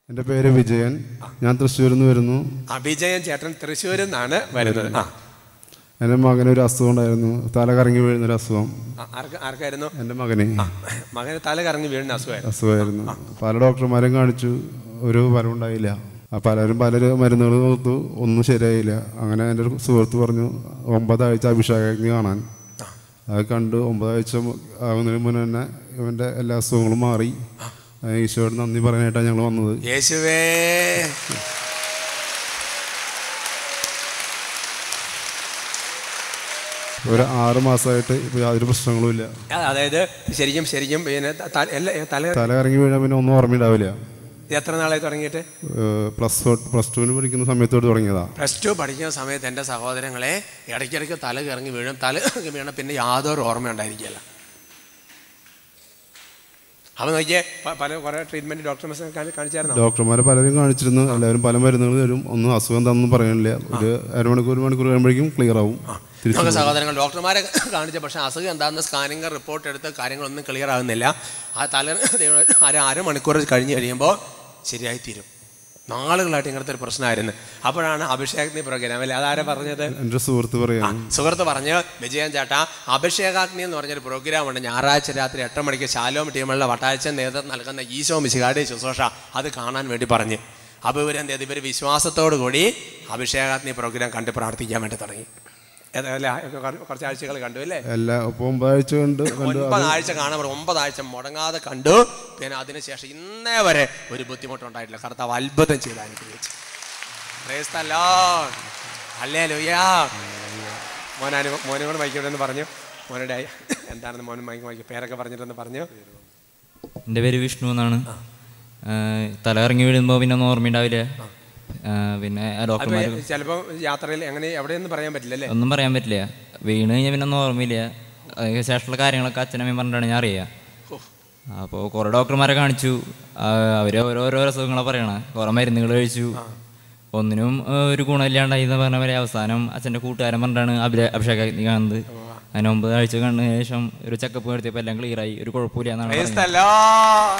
എൻ്റെ പേര് വിജയൻ ഞാൻ തൃശ്ശൂരിൽ നിന്ന് വരുന്നു അഭിജയൻ ചേട്ടൻ തൃശ്ശൂരിൽ നിന്നാണ് വരുന്നത് ആ എൻ്റെ മകന് ഒരു അസുഖം ഉണ്ടായിരുന്നു തല കറങ്ങി വീഴുന്നൊരു അസുഖം ആ, ആർക്ക് ആർക്കായിരുന്നു എൻ്റെ മകന് മകന് തല കറങ്ങി വീഴുന്ന അസുഖമായിരുന്നു അസുഖമായിരുന്നു പല ഡോക്ടർമാരെയും കാണിച്ചു ഒരു ഫലം ഉണ്ടായില്ല ആ പലരും പല മരുന്നുകൾ കൊടുത്തു ഒന്നും ശരിയായില്ല അങ്ങനെ എൻ്റെ ഒരു സുഹൃത്ത് പറഞ്ഞു ഒമ്പതാഴ്ച അഭിഷേകജ്ഞ കാണാൻ അത് കണ്ടു ഒമ്പതാഴ്ച ആകുന്നതിന് മുന്നേ തന്നെ ഇവൻ്റെ എല്ലാ അസുഖങ്ങളും മാറി ആ, ഈശോയോട് നന്ദി പറയാനായിട്ടാണ് ഞങ്ങൾ വന്നത് യേശുവേ ഒരു ആറ് മാസമായിട്ട് ഇപ്പോൾ യാതൊരു പ്രശ്നങ്ങളും ഇല്ല ആ, അതായത് ശരിക്കും ശരിക്കും പിന്നെ ത- ത- എല്ലാ തല തല കറങ്ങി വീഴാൻ പിന്നെ ഒന്നും ഓർമ്മയുണ്ടാവില്ല എത്ര നാളായി തുടങ്ങിയിട്ട് പ്ലസ് പ്ലസ് ടുവിന് പഠിക്കുന്ന സമയത്തോട് തുടങ്ങിയതാ പ്ലസ് ടു പഠിക്കുന്ന സമയത്ത് എൻ്റെ സഹോദരങ്ങളെ ഇടയ്ക്കിടയ്ക്ക് തല കറങ്ങി വീഴും തല കറങ്ങി വീണ പിന്നെ യാതൊരു ഓർമ്മ ഉണ്ടായിരിക്കില്ല അപ്പോൾ നോക്കിയേ പ- പല കുറേ ട്രീറ്റ്മെൻറ്റ് ഡോക്ടർമാരെ കാണിച്ചായിരുന്നു ഡോക്ടർമാരെ പലരും കാണിച്ചിരുന്നു എല്ലാവരും പല മരുന്നുകൾ തരും ഒന്നും അസുഖം എന്താണെന്നും പറയാനില്ല ഒരു അരമണിക്കൂർ ഒരു മണിക്കൂർ കഴിയുമ്പോഴേക്കും ക്ലിയർ ആവും തിരിച്ചു നമുക്ക് സഹോദരങ്ങൾ ഡോക്ടർമാരെ കാണിച്ച പക്ഷേ അസുഖം എന്താണെന്ന് സ്കാനിങ് റിപ്പോർട്ട് എടുത്ത് കാര്യങ്ങളൊന്നും ക്ലിയർ ആകുന്നില്ല ആ തല അര അരമണിക്കൂർ കഴിഞ്ഞ് കഴിയുമ്പോൾ ശരിയായി തീരും നാളുകളായിട്ട് ഇങ്ങനത്തെ ഒരു പ്രശ്നമായിരുന്നു അപ്പോഴാണ് അഭിഷേകത്തിന് പ്രോഗ്രാം അല്ലേ അതാരാ പറഞ്ഞത് എൻ്റെ സുഹൃത്ത് പറയാണ് സുഹൃത്ത് പറഞ്ഞ് വിജയൻ ചേട്ടാ അഭിഷേകാഗ്നി എന്ന് പറഞ്ഞൊരു പ്രോഗ്രാം ഉണ്ട് ഞായറാഴ്ച രാത്രി എട്ട് മണിക്ക് ശാലോം ടീമുള്ള വട്ടാഴ്ച നേതൃത്വം നൽകുന്ന ഈശോ മിശികാടെ ശുശ്രൂഷ അത് കാണാൻ വേണ്ടി പറഞ്ഞ് അപ്പോൾ ഇവരെന്ത് ചെയ്തു ഇവർ വിശ്വാസത്തോടു കൂടി അഭിഷേകാഗ്നി പ്രോഗ്രാം കണ്ട് പ്രാർത്ഥിക്കാൻ വേണ്ടി തുടങ്ങി ഏതായാലും ആ- കുറച്ച് ആഴ്ചകൾ കണ്ടു അല്ലേ എല്ലാ ഇപ്പോൾ ഒമ്പതാഴ്ച കണ്ട് കണ്ടു ഒമ്പതാഴ്ച കാണാൻ പറഞ്ഞു ഒമ്പതാഴ്ച മുടങ്ങാതെ കണ്ടു പിന്നെ അതിനുശേഷം ഇന്നേ വരെ ഒരു ബുദ്ധിമുട്ടുണ്ടായിട്ടില്ല കർത്താവ് അത്ഭുതം ചെയ്ത് അനുഗ്രഹിച്ചു Praise the Lord. Hallelujah. മോനാന് മോനും കൂടെ മൈക്കോട്ടെന്ന് പറഞ്ഞു മോനുടെ എന്താണെന്ന് മോനും മൈക്ക് മൈക്ക് പേരൊക്കെ പറഞ്ഞിട്ടെന്ന് പറഞ്ഞു എൻ്റെ പേര് വിഷ്ണു എന്നാണ് ആഹ് തല ഇറങ്ങി വീഴുമ്പോൾ പിന്നെ ഒന്നും ഓർമ്മയുണ്ടാവില്ല ആഹ് പിന്നെ അപ്പൊ ഡോക്ടർമാർ ചിലപ്പോൾ യാത്രയിൽ എങ്ങനെ എവിടെയൊന്നും പറയാൻ പറ്റില്ല അല്ലേ ഒന്നും പറയാൻ പറ്റില്ല വീണ് കഴിഞ്ഞാൽ പിന്നെ ഒന്നും ഓർമ്മയില്ല അതിന് ശേഷമുള്ള കാര്യങ്ങളൊക്കെ അച്ഛനമ്മയും പറഞ്ഞിട്ടാണ് ഞാൻ അറിയുക അപ്പോൾ കുറേ ഡോക്ടർമാരെ കാണിച്ചു അവർ ഓരോരോ അസുഖങ്ങളെ പറയണേ കുറേ മരുന്നുകൾ കഴിച്ചു ഒന്നിനും ആഹ് ഒരു ഗുണമില്ലാണ്ടായി എന്ന് പറഞ്ഞ പോലെ അവസാനം അച്ഛൻ്റെ കൂട്ടുകാരൻ പറഞ്ഞിട്ടാണ് അഭിഷേ അഭിഷേകാഗ്നി കാണുന്നത് അതിന് ഒമ്പത് ആഴ്ച കണ്ടതിന് ശേഷം ഒരു ചെക്കപ്പ് നടത്തിയപ്പോൾ എല്ലാം ക്ലിയറായി ഒരു കുഴപ്പമില്ല എന്നാണ് Praise പറഞ്ഞത് the Lord.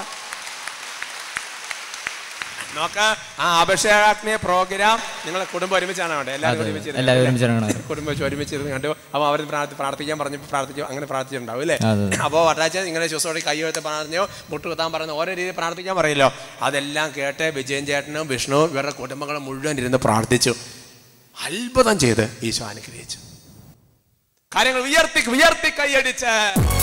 നോക്ക ആ അഭിഷേകാഗ്നിയ പ്രോഗ്രാം നിങ്ങളെ കുടുംബം ഒരുമിച്ചാണ് അവിടെ എല്ലാവരും അതെ, ഒരുമിച്ചിരുന്ന് എല്ലാവരും അല്ലേ? ഒരുമിച്ചാണ് കാണുന്നത്. കുടുംബം വെച്ച് ഒരുമിച്ചിരുന്ന് കണ്ടു അപ്പോൾ അവർ പ്രാർത്ഥി പ്രാർത്ഥിക്കാൻ പറഞ്ഞു പ്രാർത്ഥിച്ചു അങ്ങനെ പ്രാർത്ഥിച്ചിട്ടുണ്ടാവും അല്ലേ അതെ. അപ്പോൾ വട്ടാച്ച ഇങ്ങനെ ശുശ്രൂഷ കൈ എടുത്ത് പറഞ്ഞു മുട്ട് കുത്താൻ പറഞ്ഞു ഓരോ രീതിയിൽ പ്രാർത്ഥിക്കാൻ പറയല്ലോ അതെല്ലാം കേട്ട് വിജയൻ ചേട്ടനും വിഷ്ണു ഇവരുടെ കുടുംബങ്ങളും മുഴുവൻ ഇരുന്ന് പ്രാർത്ഥിച്ചു അത്ഭുതം ചെയ്ത് ഈശോ അനുഗ്രഹിച്ചു കാര്യങ്ങൾ ഉയർത്തി ഉയർത്തി കൈയടിച്ച്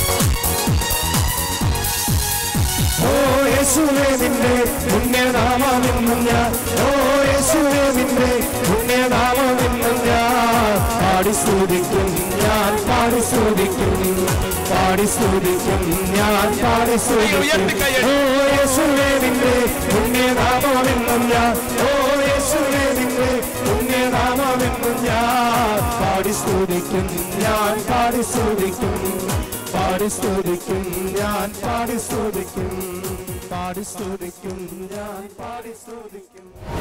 ഓ യേശുവേ നിന്റെ പുണ്യനാമമെന്നും ഞാൻ ഓ യേശുവേ നിന്റെ പുണ്യനാമമെന്നും ഞാൻ പാടി സ്തുതിക്കും ഞാൻ പാടി സ്തുതിക്കും പാടി സ്തുതിക്കും ഞാൻ പാടി സ്തുതിക്കും ഉയർത്തി കൈയടി. ഓ യേശുവേ നിന്റെ പുണ്യനാമമെന്നും ഞാൻ ഓ യേശുവേ നിന്റെ പുണ്യനാമമെന്നും ഞാൻ പാടി സ്തുതിക്കും ഞാൻ പാടി സ്തുതിക്കും പാടി സ്തുതിക്കും ഞാൻ പാടി സ്തുതിക്കും പാടി സ്തുതിക്കും ഞാൻ പാടി സ്തുതിക്കും